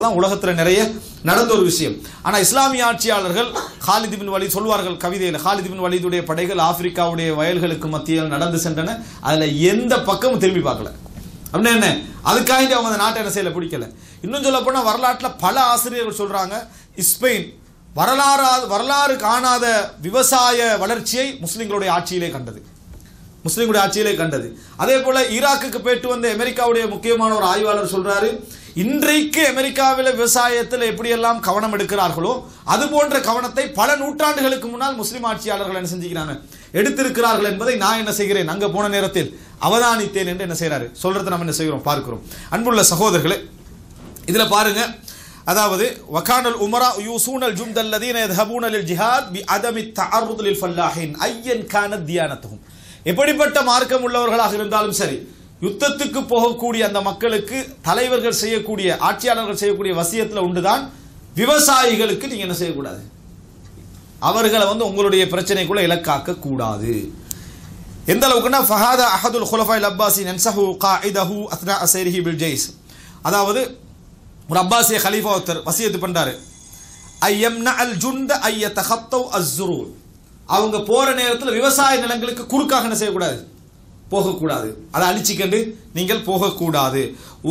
தான் உலகத்துல நிறைய நடந்த ஒரு விஷயம் ஆனா இஸ்லாமிய ஆட்சியாளர்கள் ஹாலித் பின் வலீத் சொல்வார்கள் கவிதையில் ஹாலித் பின் வலீதுடைய படைகள் ஆப்பிரிக்காவுடைய வயல்களுக்கு மத்தியில் நடந்து சென்றன அதுல எந்த பக்கமும் திரும்பி பார்க்கல அப்படின்னா என்ன அதுக்காக அவங்க அந்த நாட்டை என்ன செய்யல பிடிக்கல இன்னும் சொல்ல போனா வரலாற்றுல பல ஆசிரியர்கள் சொல்றாங்க ஸ்பெயின் வரலாறு வரலாறு காணாத விவசாய வளர்ச்சியை முஸ்லிம்களுடைய ஆட்சியிலே கண்டது முஸ்லிம்களுடைய ஆட்சியிலே கண்டது அதே போல ஈராக்குக்கு போயிட்டு வந்த அமெரிக்காவுடைய முக்கியமான ஒரு ஆய்வாளர் சொல்றாரு இன்றைக்கு அமெரிக்காவில் விவசாயத்தில் எப்படியெல்லாம் கவனம் எடுக்கிறார்களோ அது போன்ற கவனத்தை பல நூற்றாண்டுகளுக்கு முன்னால் முஸ்லிம் ஆட்சியாளர்கள் என்ன செஞ்சுக்கிறாங்க எடுத்திருக்கிறார்கள் என்பதை நான் என்ன செய்கிறேன் அங்க போன நேரத்தில் அவதானித்தேன் என்று என்ன செய்யறாரு சொல்றதை நம்ம என்ன செய்கிறோம் பார்க்கிறோம் அன்புள்ள சகோதரர்களே இதுல பாருங்க அதாவது வகானல் உமரா யூசூனல் ஜும்தல்லதீன யذهبون للجهاد بعدم التعرض للفلاحين ايا كانت ديانتهم எப்படிப்பட்ட மார்க்கம் உள்ளவர்களாக இருந்தாலும் சரி யுத்தத்துக்கு போகக்கூடிய அந்த மக்களுக்கு தலைவர்கள் செய்யக்கூடிய ஆட்சியாளர்கள் செய்யக்கூடிய வசியத்தில் உண்டுதான் விவசாயிகளுக்கு நீங்க என்ன செய்யக்கூடாது அவர்களை வந்து உங்களுடைய பிரச்சனைக்குள்ள இலக்காக்க கூடாது எந்த அளவுக்குன்னா ஃபஹாதா அஹதுல் ஹுலஃபாயில் அப்பாசி நன்சஹு காஇதஹு அத்னா அசைரிஹி பில் ஜெய்ஸ் அதாவது ஒரு அப்பாசிய ஹலீஃபா ஒருத்தர் வசியத்து பண்றாரு ஐயம்ன அல் ஜுந்த ஐய தஹத்தவ் அஸ்ஸுரூர் அவங்க போற நேரத்தில் விவசாய நிலங்களுக்கு குறுக்காக என்ன செய்யக்கூடாது போகக்கூடாது அதை அழிச்சிக்கண்டு நீங்கள் போகக்கூடாது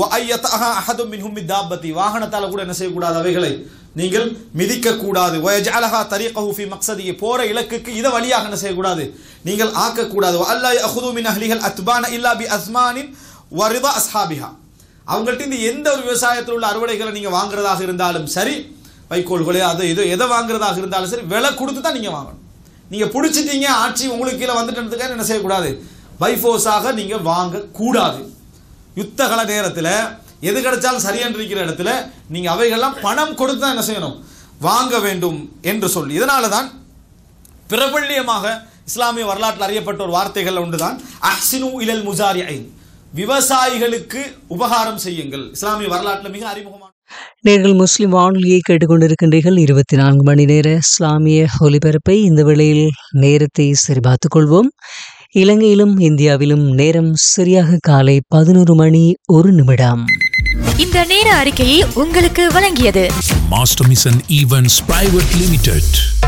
தாபத்தி வாகனத்தால கூட என்ன செய்யக்கூடாது அவைகளை நீங்கள் மிதிக்க கூடாது வயஜஅலஹா தரீகஹு ஃபி மக்ஸதிஹி போற இலக்குக்கு இத வழியாக என்ன செய்யக்கூடாது நீங்கள் ஆக்கக்கூடாது அல்லா யஹுது மின் அஹ்லிஹல் அத்பான இல்லா பி அஸ்மானின் வரிதா அஸ்ஹாபிஹா அவங்கள்ட்ட இந்த எந்த ஒரு விவசாயத்தில் உள்ள அறுவடைகளை நீங்க வாங்குறதாக இருந்தாலும் சரி வைக்கோல்களே அது இது எதை வாங்குறதாக இருந்தாலும் சரி விலை கொடுத்து தான் நீங்க வாங்கணும் நீங்க பிடிச்சிட்டீங்க ஆட்சி உங்களுக்கு கீழே வந்துட்டதுக்காக என்ன செய்யக்கூடாது பைஃபோர்ஸாக நீங்க வாங்க கூடாது யுத்த கால நேரத்தில் எது கிடைச்சாலும் சரியான இருக்கிற இடத்துல நீங்க அவைகள்லாம் பணம் கொடுத்து தான் என்ன செய்யணும் வாங்க வேண்டும் என்று சொல்லி இதனால தான் பிரபல்யமாக இஸ்லாமிய வரலாற்றில் அறியப்பட்ட ஒரு வார்த்தைகள் உண்டுதான் அஹ்சினு இலல் முஜாரி ஐன் விவசாயிகளுக்கு உபகாரம் செய்யுங்கள் இஸ்லாமிய வரலாற்றில் மிக அறிமுகமான நீங்கள் முஸ்லிம் வானொலியை கேட்டுக்கொண்டிருக்கின்றீர்கள் இருபத்தி நான்கு மணி நேர இஸ்லாமிய ஒலிபரப்பை இந்த வேளையில் நேரத்தை சரிபார்த்துக் கொள்வோம் இலங்கையிலும் இந்தியாவிலும் நேரம் சரியாக காலை பதினோரு மணி ஒரு நிமிடம் இந்த நேர அறிக்கையை உங்களுக்கு வழங்கியது Master Mission Events Private Limited.